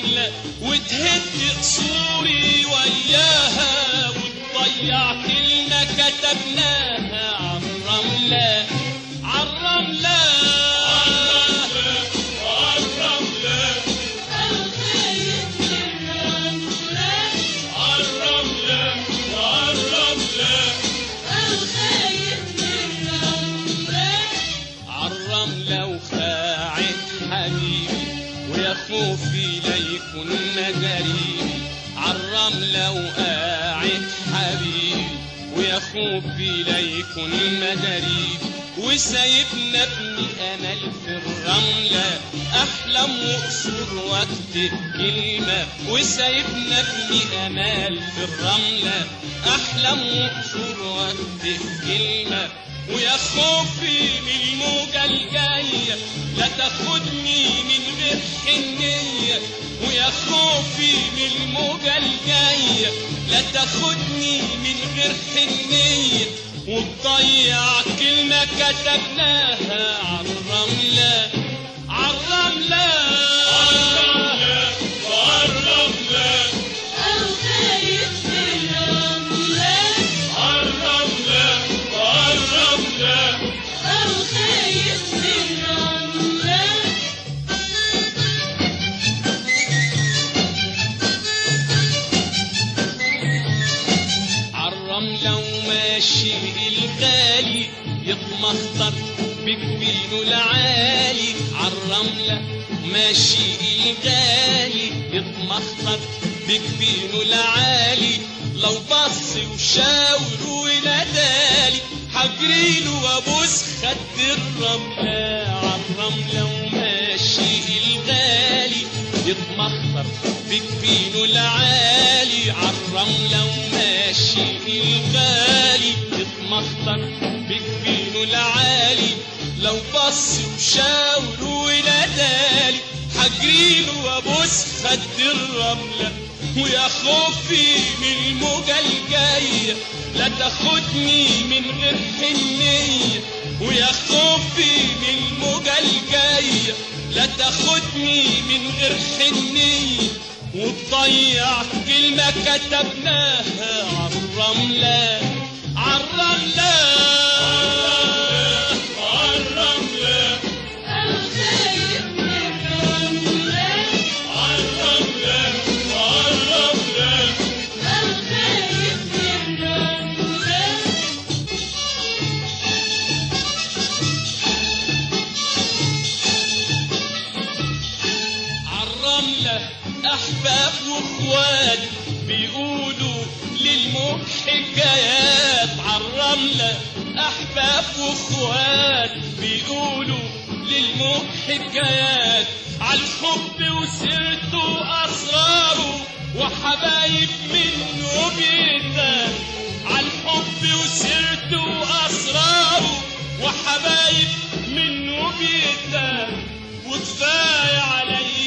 الرملة وتهد قصوري وياها وتضيع كلمة كتبناها عالرملة عالرملة عالرملة الخايف من رملة عالرملة عالرملة الخايف من رملة عالرملة وخاعد حبيبي ويا خوفي ليكون مجاريبي عالرملة وقاعد حبيبي ويا خوفي ليكون مجاريبي وسايبنا ابني امل في الرملة احلم واقصر واكتب كلمة وسايبنا ابني امل في الرملة احلم واقصر واكتب كلمة ويا خوفي من الموجة الجاية لا تاخدني من غير حنية ويا خوفي من الموجة الجاية لا تاخدني من غير حنية وتضيع كلمة كتبناها عالرملة عالرملة عالرملة الخايف من رملة عالرملة عالرملة الخايف من رملة عالرملة وماشي الغالي يتمخطر بجبينه العالي عالرملة ماشي الغالي يتمخطر بجبينه العالي لو بص وشاور ونادالي حجريله وابوس خد الرملة عالرملة وماشي الغالي يتمخطر بجبينه العالي عالرملة وماشي الغالي يتمخطر بجبينه العالي لو بص وشاور ونادالي حجريله وابوس خد الرملة ويا خوفي من الموجة الجاية لا تاخدني من غير حنية ويا خوفي من الموجة الجاية لا تاخدني من غير حنية وتضيع كلمة كتبناها عالرملة عالرملة عالرملة الخايف من رملة عالرملة عالرملة الخايف من رملة عالرملة أحباب وإخوات بيقولوا للموت حكايات عالرملة أحباب وإخوات بيقولوا للموت حكايات عالحب وسيرته وأسراره وحبايب منه بيتات عالحب وسيرته وأسراره وحبايب منه بيتات وكفاية علي